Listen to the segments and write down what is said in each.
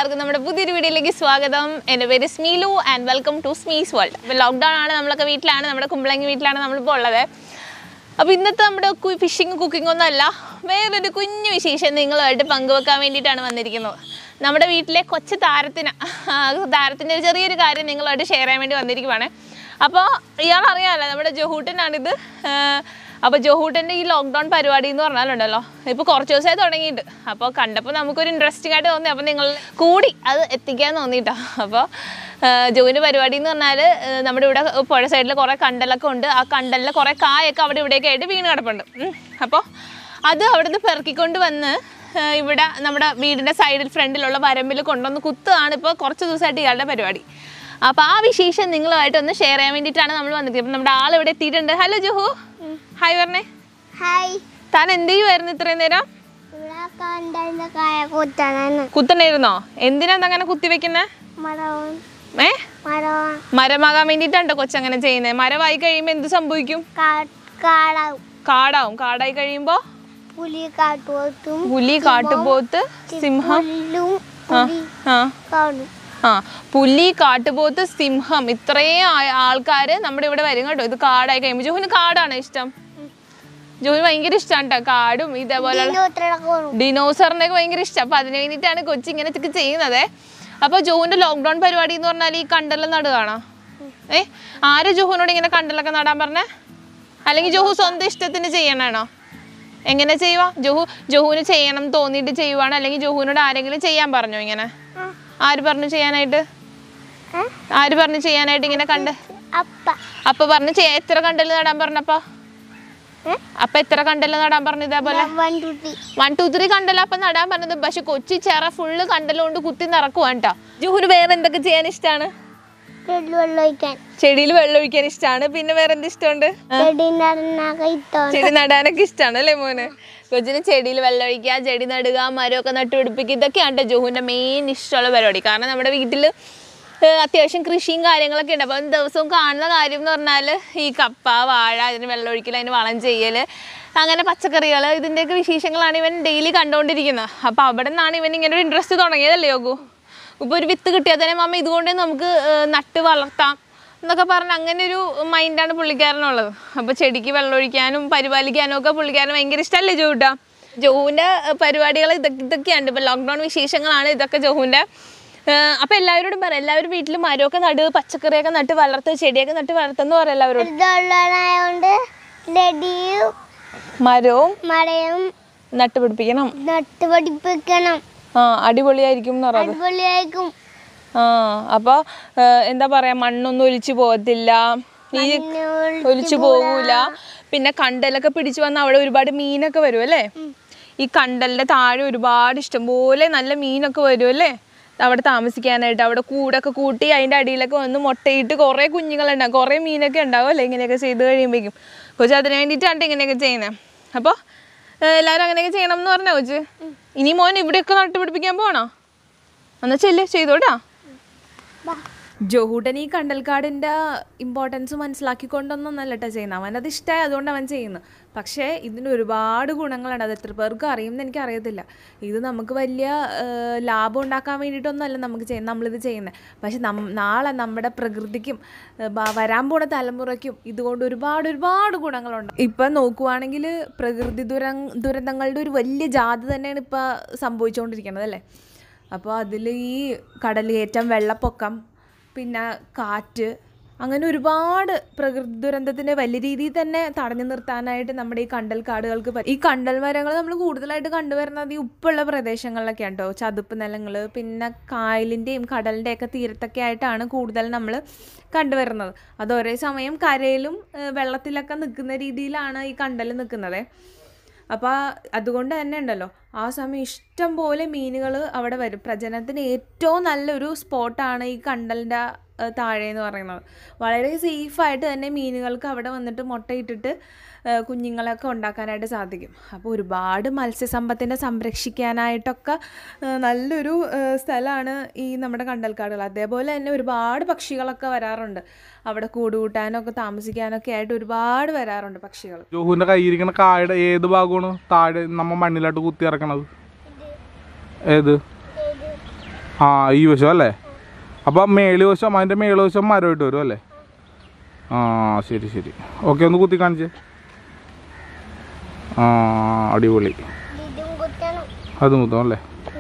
എല്ലാവർക്കും നമ്മുടെ പുതിയൊരു വീഡിയോയിലേക്ക് സ്വാഗതം എൻ്റെ പേര് Smeelu and welcome to Smee's world അപ്പോൾ ലോക്ക്ഡൗൺ ആണ് നമ്മളൊക്കെ വീട്ടിലാണ് നമ്മുടെ കുമ്പളങ്ങി വീട്ടിലാണ് നമ്മളിപ്പോൾ ഉള്ളത് അപ്പോൾ ഇന്നത്തെ നമ്മുടെ ഫിഷിങ് കുക്കിംഗ് ഒന്നും അല്ല വേറൊരു കുഞ്ഞു വിശേഷം നിങ്ങളുമായിട്ട് പങ്കുവെക്കാൻ വേണ്ടിയിട്ടാണ് വന്നിരിക്കുന്നത് നമ്മുടെ വീട്ടിലെ കൊച്ചു താരത്തിന് ആ, താരത്തിൻ്റെ ഒരു ചെറിയൊരു കാര്യം നിങ്ങളുമായിട്ട് ഷെയർ ചെയ്യാൻ വേണ്ടി വന്നിരിക്കുവാണ് അപ്പോൾ ഇയാൾ അറിയാമല്ലോ നമ്മുടെ ജോഹൂട്ടനാണിത് അപ്പോൾ ജോഹൂട്ടൻ്റെ ഈ ലോക്ക്ഡൗൺ പരിപാടി എന്ന് പറഞ്ഞാലുണ്ടല്ലോ ഇപ്പോൾ കുറച്ച് ദിവസമായി തുടങ്ങിയിട്ട് അപ്പോൾ കണ്ടപ്പോൾ നമുക്കൊരു ഇൻട്രസ്റ്റിംഗ് ആയിട്ട് തോന്നി അപ്പോൾ നിങ്ങൾ കൂടി അത് എത്തിക്കാൻ തോന്നിയിട്ടോ അപ്പോൾ ജോവിൻ്റെ പരിപാടി എന്ന് പറഞ്ഞാൽ നമ്മുടെ ഇവിടെ പുഴ സൈഡിൽ കുറേ കണ്ടലൊക്കെ ഉണ്ട് ആ കണ്ടലിൽ കുറേ കായൊക്കെ അവിടെ ഇവിടെയൊക്കെ ആയിട്ട് വീണ് കിടപ്പുണ്ട് ഉം. അപ്പോൾ അത് അവിടെ നിന്ന് പെറുക്കിക്കൊണ്ട് വന്ന് ആ, ഇവിടെ നമ്മുടെ വീടിൻ്റെ സൈഡിൽ ഫ്രണ്ടിലുള്ള വരമ്പിൽ കൊണ്ടുവന്ന് കുത്തുകയാണ് ഇപ്പോൾ കുറച്ച് ദിവസമായിട്ട് ഇയാളുടെ പരിപാടി അപ്പോൾ ആ വിശേഷം നിങ്ങളുമായിട്ട് ഒന്ന് ഷെയർ ചെയ്യാൻ വേണ്ടിയിട്ടാണ് നമ്മൾ വന്നിരിക്കുന്നത് അപ്പം നമ്മുടെ ആൾ ഇവിടെ എത്തിയിട്ടുണ്ട് ഹലോ ജുഹു ഹായ് പറഞ്ഞേ ഹായ് താൻ എന്ത് ചെയ്യുമായിരുന്നു ഇത്രയും നേരം ഇവിടെ കണ്ടതിന്റെ കായ കുത്തണെന്ന് കുത്തണായിരുന്നോ എന്തിനാ അങ്ങനെ കുത്തി വെക്കുന്നത് മരവും ഏ മരവും മരമാകാൻ വേണ്ടിയിട്ടാണ്ടോ കൊച്ചങ്ങനെ ചെയ്യുന്നത് മരമായി കഴിയുമ്പോൾ എന്ത് സംഭവിക്കും കാടാവും കാടാവും കാടായി കഴിയുമ്പോൾ പുലി കാട്ടുപോത്തും പുലി കാട്ടുപോത്ത് സിംഹം പുല്ലും ആ പുലി ആ കാണും ആ പുലി കാട്ടുപോത്ത് സിംഹം ഇത്രയും ആൾക്കാർ നമ്മുടെ ഇവിടെ വരും കേട്ടോ ഇത് കാടായി കഴിയുമ്പോൾ ജോഹിന് കാടാണ് ഇഷ്ടം ജോഹിന് ഭയങ്കര ഇഷ്ടമാണ് കേട്ടോ കാടും ഇതേപോലെ കാണും ഡിനോസറിനൊക്കെ ഭയങ്കര ഇഷ്ടം അപ്പൊ അതിന് വേണ്ടിയിട്ടാണ് കൊച്ചി ഇങ്ങനെ ഒക്കെ ചെയ്യുന്നത് അപ്പൊ ജോഹുവിന്റെ ലോക്ക്ഡൌൺ പരിപാടി എന്ന് പറഞ്ഞാൽ ഈ കണ്ടലെല്ലാം നടുകയാണോ ഏ ആര് ജോഹുവിനോട് ഇങ്ങനെ കണ്ടലൊക്കെ നടാൻ പറഞ്ഞേ അല്ലെങ്കിൽ ജോഹു സ്വന്തം ഇഷ്ടത്തിന് ചെയ്യണാണോ എങ്ങനെ ചെയ്യുക ജോഹു ജോഹുവിന് ചെയ്യണം തോന്നിയിട്ട് ചെയ്യുവാണ് അല്ലെങ്കിൽ ജോഹുവിനോട് ആരെങ്കിലും ചെയ്യാൻ പറഞ്ഞോ ഇങ്ങനെ ആര് പറഞ്ഞു ചെയ്യാനായിട്ട് ആര് പറഞ്ഞു ചെയ്യാനായിട്ട് ഇങ്ങനെ കണ്ട് അപ്പ അപ്പൊ പറഞ്ഞു ചെയ്യാ എത്ര കണ്ടല് നടാൻ പറഞ്ഞപ്പോ അപ്പൊ എത്ര കണ്ടല് നടാൻ പറഞ്ഞു ഇതേപോലെ വണ്ടുട്ടി വൺ ടു ത്രീ കണ്ടല്ലോ അപ്പൊ നടാൻ പറഞ്ഞത് പക്ഷെ കൊച്ചി ചേറ ഫുള്ള് കണ്ടല് കൊണ്ട് കുത്തി നിറക്കുവാണ് കേട്ടോ ജുഹുന് വേറെ എന്തൊക്കെ ചെയ്യാൻ ഇഷ്ടമാണ് ചെടി വെള്ളം ഒഴിക്കാൻ ചെടിയിൽ വെള്ളം ഒഴിക്കാൻ ഇഷ്ടമാണ് പിന്നെ വേറെ എന്ത് ഇഷ്ടമുണ്ട് ചെടി നടന്നൊക്കെ ഇഷ്ടമാണ് ചെടി നടാനൊക്കെ ഇഷ്ടമാണ് അല്ലേ മോന് കൊച്ചിന് ചെടിയിൽ വെള്ളം ഒഴിക്കുക ചെടി നടുക മരമൊക്കെ നട്ടുപിടിപ്പിക്കുക ഇതൊക്കെയാണ് കേട്ടോ ജോഹുവിൻ്റെ മെയിൻ ഇഷ്ടമുള്ള പരിപാടി കാരണം നമ്മുടെ വീട്ടിൽ അത്യാവശ്യം കൃഷിയും കാര്യങ്ങളൊക്കെ ഉണ്ട് അപ്പം ദിവസവും കാണുന്ന കാര്യം എന്ന് പറഞ്ഞാൽ ഈ കപ്പ വാഴ അതിന് വെള്ളം ഒഴിക്കൽ അതിന് വളം ചെയ്യൽ അങ്ങനെ പച്ചക്കറികൾ ഇതിൻ്റെയൊക്കെ വിശേഷങ്ങളാണ് ഇവൻ ഡെയിലി കണ്ടുകൊണ്ടിരിക്കുന്നത് അപ്പോൾ അവിടെ നിന്നാണ് ഇവൻ ഇങ്ങനെ ഒരു ഇൻട്രസ്റ്റ് തുടങ്ങിയതല്ലേ യോഗു ഇപ്പോൾ ഒരു വിത്ത് കിട്ടിയാൽ തന്നെ മമ്മ ഇതുകൊണ്ട് നമുക്ക് ഏഹ്, നട്ട് വളർത്താം എന്നൊക്കെ പറഞ്ഞ് അങ്ങനെ ഒരു മൈൻഡാണ് പുള്ളിക്കാരനുള്ളത് അപ്പോൾ ചെടിക്ക് വെള്ളമൊഴിക്കാനും പരിപാലിക്കാനും ഒക്കെ പുള്ളിക്കാരന് ഭയങ്കര ഇഷ്ടമല്ലേ ജോഹുട്ടാ ജോഹുവിൻ്റെ പരിപാടികൾ ഇതൊക്കെ ഇതൊക്കെയാണ് ഇപ്പോൾ ലോക്ക്ഡൗൺ വിശേഷങ്ങളാണ് ഇതൊക്കെ ജോഹുവിൻ്റെ അപ്പോൾ എല്ലാവരോടും പറയാം എല്ലാവരും വീട്ടിൽ മരമൊക്കെ നട് പച്ചക്കറിയൊക്കെ നട്ട് വളർത്ത് ചെടിയൊക്കെ നട്ട് വളർത്തുന്ന പറയാം എല്ലാവരോടും ഇതുള്ളതായോണ്ട് ലഡിയും മരവും മഴയും നട്ടുപിടിപ്പിക്കണം നട്ടുപടിപ്പിക്കണം ആ അടിപൊളിയായിരിക്കും എന്ന് പറയുന്നത് അടിപൊളിയായിരിക്കും ആ അപ്പോൾ എന്താ പറയാ മണ്ണൊന്നും ഒലിച്ചു പോകത്തില്ല ഈ ഒലിച്ചു പോകൂല പിന്നെ കണ്ടലൊക്കെ പിടിച്ചു വന്ന അവിടെ ഒരുപാട് മീനൊക്കെ വരും അല്ലേ ഈ കണ്ടലിന്റെ താഴെ ഒരുപാട് ഇഷ്ടംപോലെ നല്ല മീനൊക്കെ വരും അല്ലേ അവിടെ താമസിക്കാനായിട്ട് അവിടെ കൂടൊക്കെ കൂട്ടി അതിൻ്റെ അടിയിലൊക്കെ വന്ന് മുട്ടയിട്ട് കുറേ കുഞ്ഞുങ്ങളുണ്ടാവും കുറേ മീനൊക്കെ ഉണ്ടാവും അല്ലേ ഇങ്ങനെയൊക്കെ ചെയ്ത് കഴിയുമ്പോഴേക്കും കൊച്ചു അതിന് വേണ്ടിയിട്ടാണ് ഇങ്ങനെയൊക്കെ ചെയ്യുന്നത് അപ്പോൾ എല്ലാവരും അങ്ങനെയൊക്കെ ചെയ്യണം എന്ന് പറഞ്ഞോ കൊച്ച് ഇനി മോൻ ഇവിടെയൊക്കെ നട്ടുപിടിപ്പിക്കാൻ പോകണോ എന്നാ ചെല്ല് ചെയ്തോട്ടാ ജോഹൂട്ടൻ ഈ കണ്ടൽക്കാടിൻ്റെ ഇമ്പോർട്ടൻസ് മനസ്സിലാക്കിക്കൊണ്ടൊന്നല്ല കേട്ടോ ചെയ്യുന്നത് അവനത് ഇഷ്ടമായി അതുകൊണ്ട് അവൻ ചെയ്യുന്നു പക്ഷേ ഇതിന് ഒരുപാട് ഗുണങ്ങളുണ്ട് അത് എത്ര പേർക്ക് അറിയുമെന്ന് എനിക്ക് അറിയത്തില്ല ഇത് നമുക്ക് വലിയ ഏഹ്, ലാഭം ഉണ്ടാക്കാൻ വേണ്ടിയിട്ടൊന്നുമല്ല നമുക്ക് ചെയ്യുന്നത് നമ്മളിത് ചെയ്യുന്നത് പക്ഷെ നം നാളെ നമ്മുടെ പ്രകൃതിക്കും ഏഹ്, ബ- വരാൻ പോണ തലമുറയ്ക്കും ഇതുകൊണ്ട് ഒരുപാട് ഒരുപാട് ഗുണങ്ങളുണ്ട് ഇപ്പം നോക്കുവാണെങ്കിൽ പ്രകൃതി ദുര ദുരന്തങ്ങളുടെ ഒരു വലിയ ജാഥ തന്നെയാണ് ഇപ്പോൾ സംഭവിച്ചുകൊണ്ടിരിക്കുന്നത് അല്ലേ അപ്പോൾ അതിൽ ഈ കടലേറ്റം വെള്ളപ്പൊക്കം പിന്നെ കാറ്റ് അങ്ങനെ ഒരുപാട് പ്രകൃതി ദുരന്തത്തിനെ വലിയ രീതിയിൽ തന്നെ തടഞ്ഞു നിർത്താനായിട്ട് നമ്മുടെ ഈ കണ്ടൽ കാടുകൾക്ക് പറ്റും ഈ കണ്ടൽ മരങ്ങൾ നമ്മൾ കൂടുതലായിട്ട് കണ്ടുവരുന്നത് ഈ ഉപ്പുള്ള പ്രദേശങ്ങളിലൊക്കെയാണ് കേട്ടോ ചതുപ്പ് നിലങ്ങൾ പിന്നെ കായലിൻ്റെയും കടലിൻ്റെയൊക്കെ തീരത്തൊക്കെ ആയിട്ടാണ് കൂടുതൽ നമ്മൾ കണ്ടുവരുന്നത് അത് ഒരേ സമയം കരയിലും ഏഹ്, വെള്ളത്തിലൊക്കെ നിൽക്കുന്ന രീതിയിലാണ് ഈ കണ്ടൽ നിൽക്കുന്നത് അപ്പോൾ അതുകൊണ്ട് തന്നെ ഉണ്ടല്ലോ ആ സമയം ഇഷ്ടം പോലെ മീനുകൾ അവിടെ വരും പ്രജനനത്തിന് ഏറ്റവും നല്ലൊരു സ്പോട്ടാണ് ഈ കണ്ടലിൻ്റെ ഏഹ്, താഴെ എന്ന് പറയുന്നത് വളരെ സേഫായിട്ട് തന്നെ മീനുകൾക്ക് അവിടെ വന്നിട്ട് മുട്ടയിട്ടിട്ട് ഏഹ്, കുഞ്ഞുങ്ങളൊക്കെ ഉണ്ടാക്കാനായിട്ട് സാധിക്കും അപ്പോൾ ഒരുപാട് മത്സ്യസമ്പത്തിനെ സംരക്ഷിക്കാനായിട്ടൊക്കെ ഏഹ്, നല്ലൊരു ഏഹ്, സ്ഥലമാണ് ഈ നമ്മുടെ കണ്ടൽക്കാടുകൾ അതേപോലെ തന്നെ ഒരുപാട് പക്ഷികളൊക്കെ വരാറുണ്ട് അവിടെ കൂടുകൂട്ടാനൊക്കെ താമസിക്കാനൊക്കെ ആയിട്ട് ഒരുപാട് വരാറുണ്ട് പക്ഷികൾ ജോഹുവിന്റെ കയ്യിരിക്കണ കായുടെ ഏത് ഭാഗമാണ് താഴെ നമ്മ മണ്ണിലോട്ട് കുത്തി ഇറക്കണത് ഏത് ആ ഈ വശം അല്ലേ അപ്പം മേളി വശം അതിൻ്റെ മേളി വശം മരമായിട്ട് വരും അല്ലേ ആ ശരി ശരി ഓക്കെ ഒന്ന് കുത്തി കാണിച്ചേ ആ അടിപൊളി ഇതും കുത്തണം അത് മുത്തം അല്ലേ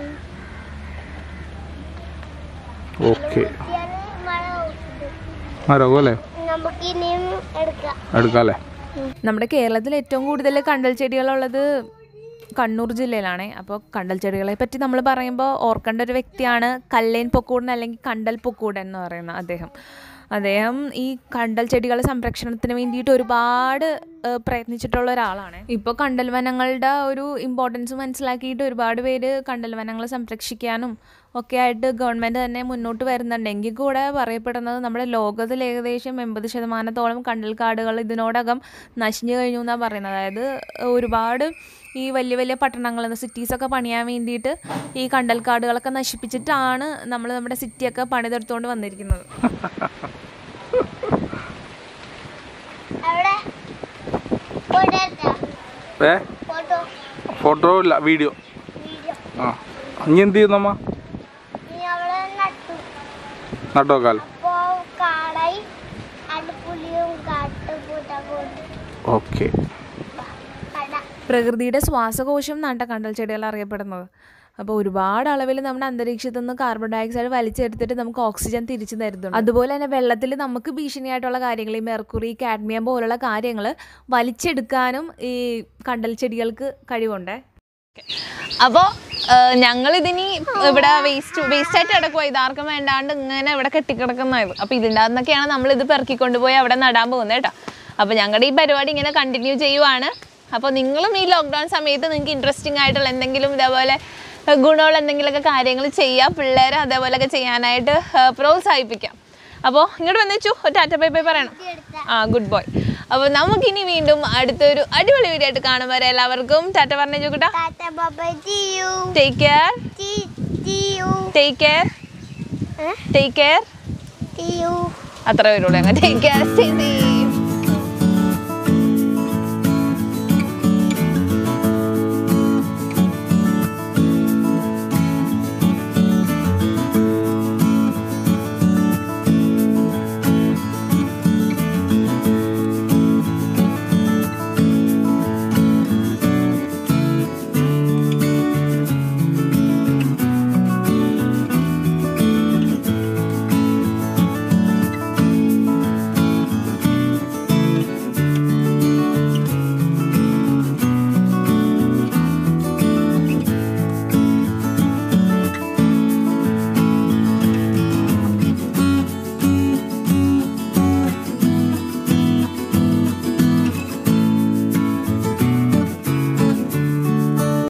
ഓക്കെ കുത്തിയാല് മഴ ഊറ്റും. മരവും അല്ലേ നമുക്ക് ഇനിയും എടുക്കാം എടുക്കാം അല്ലേ നമ്മുടെ കേരളത്തിൽ ഏറ്റവും കൂടുതൽ കണ്ടൽ ചെടികളുള്ളത് കണ്ണൂർ ജില്ലയിലാണ് അപ്പോൾ കണ്ടൽ ചെടികളെ പറ്റി നമ്മൾ പറയുമ്പോൾ ഓർക്കേണ്ട ഒരു വ്യക്തിയാണ് കല്ലേൻ പൊക്കൂടൻ അല്ലെങ്കിൽ കണ്ടൽ പൊക്കൂടൻ എന്ന് പറയുന്ന അദ്ദേഹം അദ്ദേഹം ഈ കണ്ടൽ ചെടികളുടെ സംരക്ഷണത്തിന് വേണ്ടിയിട്ട് ഒരുപാട് ഏഹ്, പ്രയത്നിച്ചിട്ടുള്ള ഒരാളാണ് ഇപ്പോൾ കണ്ടൽ വനങ്ങളുടെ ഒരു ഇമ്പോർട്ടൻസ് മനസ്സിലാക്കിയിട്ട് ഒരുപാട് പേര് കണ്ടൽ വനങ്ങൾ സംരക്ഷിക്കാനും ഒക്കെ ആയിട്ട് ഗവൺമെൻറ് തന്നെ മുന്നോട്ട് വരുന്നുണ്ട് എങ്കിൽ കൂടെ പറയപ്പെടുന്നത് നമ്മുടെ ലോകത്തിൽ ഏകദേശം എൺപത് ശതമാനത്തോളം കണ്ടൽ കാടുകൾ ഇതിനോടകം നശിഞ്ഞു കഴിഞ്ഞു എന്നാണ് പറയുന്നത് അതായത് ഒരുപാട് ഈ വലിയ വലിയ പട്ടണങ്ങൾ സിറ്റീസൊക്കെ പണിയാൻ വേണ്ടിയിട്ട് ഈ കണ്ടൽ കാടുകളൊക്കെ നശിപ്പിച്ചിട്ടാണ് നമ്മൾ നമ്മുടെ സിറ്റിയൊക്കെ പണിതെടുത്തുകൊണ്ട് വന്നിരിക്കുന്നത് അവിടെ ഫോട്ടോ എടുത്തോ? ഏ ഫോട്ടോ ഫോട്ടോ ഇല്ല വീഡിയോ വീഡിയോ ആ ഇനി എന്ത് ചെയ്യുന്നമ്മ നീ അവിടെ നട്ടു നട്ടോക്കാൽ അപ്പോ കാടായി അടുപ്പുലിയും കാട്ടുപൂട്ടവും ഓക്കെ കട പ്രകൃതിയുടെ ശ്വാസകോശം നാട്ട കണ്ടൽ ചെടികൾ അറിയപ്പെടുന്നത് അപ്പോൾ ഒരുപാട് അളവിൽ നമ്മുടെ അന്തരീക്ഷത്തിൽ നിന്ന് കാർബൺ ഡൈ ഓക്സൈഡ് വലിച്ചെടുത്തിട്ട് നമുക്ക് ഓക്സിജൻ തിരിച്ചു തരുന്നുണ്ട് അതുപോലെ തന്നെ വെള്ളത്തിൽ നമുക്ക് ഭീഷണിയായിട്ടുള്ള കാര്യങ്ങൾ ഈ മെർക്കുറി കാഡ്മിയം പോലുള്ള കാര്യങ്ങൾ വലിച്ചെടുക്കാനും ഈ കണ്ടൽ ചെടികൾക്ക് കഴിവുണ്ട് അപ്പോൾ ഞങ്ങൾ ഇതിനി ഇവിടെ വേസ്റ്റ് വേസ്റ്റ് ആയിട്ട് കിടക്കുക ഇതാർക്കും വേണ്ടാണ്ട് ഇങ്ങനെ ഇവിടെ കെട്ടിക്കിടക്കുന്നതായത് അപ്പോൾ ഇതിൻ്റെ അകത്തൊക്കെയാണ് നമ്മൾ ഇത് പെറുക്കിക്കൊണ്ട് പോയി അവിടെ നടാൻ പോകുന്നത് കേട്ടോ അപ്പോൾ ഞങ്ങളുടെ ഈ പരിപാടി ഇങ്ങനെ കണ്ടിന്യൂ ചെയ്യുവാണ് അപ്പോൾ നിങ്ങളും ഈ ലോക്ക്ഡൗൺ സമയത്ത് നിങ്ങൾക്ക് ഇൻട്രസ്റ്റിംഗ് ആയിട്ടുള്ള എന്തെങ്കിലും ഇതേപോലെ ഏഹ്, ഗുണമുള്ള എന്തെങ്കിലുമൊക്കെ കാര്യങ്ങൾ ചെയ്യാം പിള്ളേരെ അതേപോലെയൊക്കെ ചെയ്യാനായിട്ട് ഏഹ്, പ്രോത്സാഹിപ്പിക്കാം അപ്പോൾ ഇങ്ങോട്ട് വന്നിച്ചു ഒരു ടാറ്റ ബൈ ബൈ പറയണം ആ ഗുഡ് ബോയ് അപ്പോൾ നമുക്കിനി വീണ്ടും അടുത്തൊരു അടിപൊളി വീഡിയോ ആയിട്ട് കാണും വരെ എല്ലാവർക്കും ടാറ്റ പറഞ്ഞു ചോക്കട്ടാ ടാറ്റ ബൈ ടിയു ടേക്ക് കെയർ ടിയു ടേക്ക് കെയർ ടേക്ക് കെയർ ടിയു അത്ര വരുള്ളൂ ഞങ്ങൾ ടേക്ക് കെയർ